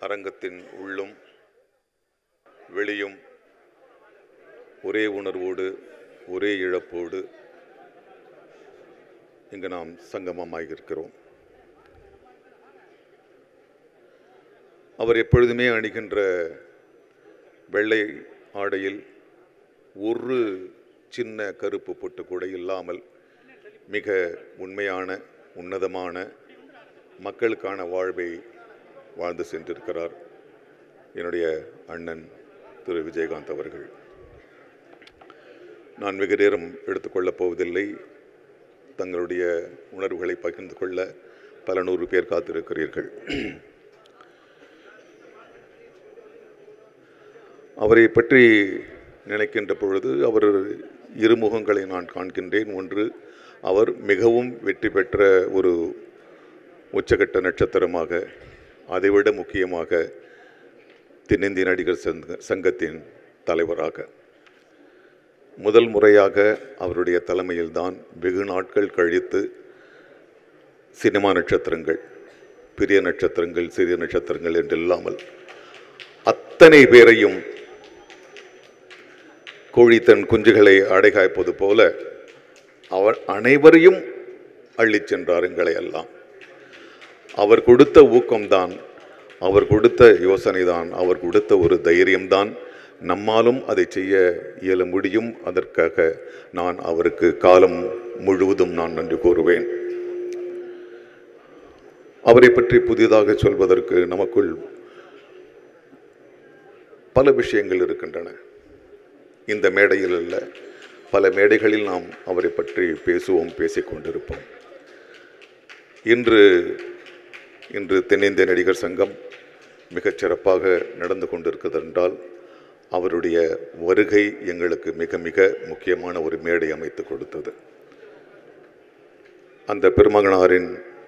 அரங்கத்தின் உள்ளும் வெளியும் ஒரே உணர்வோடு ஒரே இழப்போடு இங்கு நாம் சங்கமமாகியிருக்கிறோம் அவர் எப்பொழுதுமே அணிகின்ற வெள்ளை ஆடையில் ஒரு சின்ன கருப்பு பொட்டு கூட இல்லாமல் மிக உண்மையான உன்னதமான மக்களுக்கான வாழ்வை வாழ்ந்து சென்றிருக்கிறார் என்னுடைய அண்ணன் திரு விஜயகாந்த் அவர்கள் நான் வெகு நேரம் எடுத்துக்கொள்ளப் போவதில்லை தங்களுடைய உணர்வுகளை பகிர்ந்து கொள்ள பல நூறு பேர் காத்திருக்கிறீர்கள் அவரை பற்றி நினைக்கின்ற பொழுது அவர் இருமுகங்களை நான் காண்கின்றேன் ஒன்று அவர் மிகவும் வெற்றி பெற்ற ஒரு உச்சகட்ட நட்சத்திரமாக அதைவிட முக்கியமாக தென்னிந்திய நடிகர் சங்க சங்கத்தின் தலைவராக முதல் முறையாக அவருடைய தலைமையில்தான் வெகு நாட்கள் கழித்து சினிமா நட்சத்திரங்கள் பெரிய நட்சத்திரங்கள் சிறிய நட்சத்திரங்கள் என்று இல்லாமல் அத்தனை பேரையும் கோழி தன் குஞ்சுகளை அடைகாய்ப்பது போல அவர் அனைவரையும் அள்ளிச் சென்றார் எங்களை எல்லாம் அவர் கொடுத்த ஊக்கம்தான் அவர் கொடுத்த யோசனைதான் அவர் கொடுத்த ஒரு தைரியம்தான் நம்மாலும் அதை செய்ய இயல முடியும் அதற்காக நான் அவருக்கு காலம் முழுவதும் நான் நன்றி கூறுவேன் அவரை பற்றி புதிதாக சொல்வதற்கு நமக்குள் பல விஷயங்கள் இருக்கின்றன இந்த மேடையில் அல்ல பல மேடைகளில் நாம் அவரை பற்றி பேசுவோம் பேசிக்கொண்டிருப்போம் இன்று இன்று தென்னிந்திய நடிகர் சங்கம் மிகச் சிறப்பாக நடந்து கொண்டிருக்கிறது என்றால் அவருடைய வருகை எங்களுக்கு மிக மிக முக்கியமான ஒரு மேடை அமைத்து கொடுத்தது அந்த பெருமகனாரின்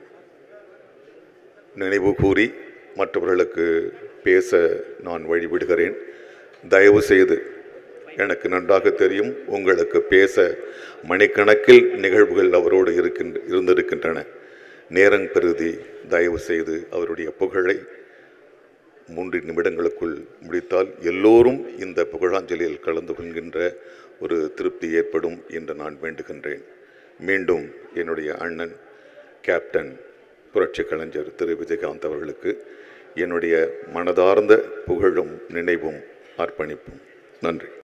நினைவு கூறி மற்றவர்களுக்கு பேச நான் வழிவிடுகிறேன் தயவு செய்து எனக்கு நன்றாக தெரியும் உங்களுக்கு பேச மணிக்கணக்கில் நிகழ்வுகள் அவரோடு இருக்கின்ற இருந்திருக்கின்றன நேரம் பெருதி தயவு செய்து அவருடைய புகழை மூன்று நிமிடங்களுக்குள் முடித்தால் எல்லோரும் இந்த புகழாஞ்சலியில் கலந்து கொள்கின்ற ஒரு திருப்தி ஏற்படும் என்று நான் வேண்டுகின்றேன் மீண்டும் என்னுடைய அண்ணன் கேப்டன் புரட்சி கலைஞர் திரு விஜயகாந்த் அவர்களுக்கு என்னுடைய மனதார்ந்த புகழும் நினைவும் அர்ப்பணிப்பும் நன்றி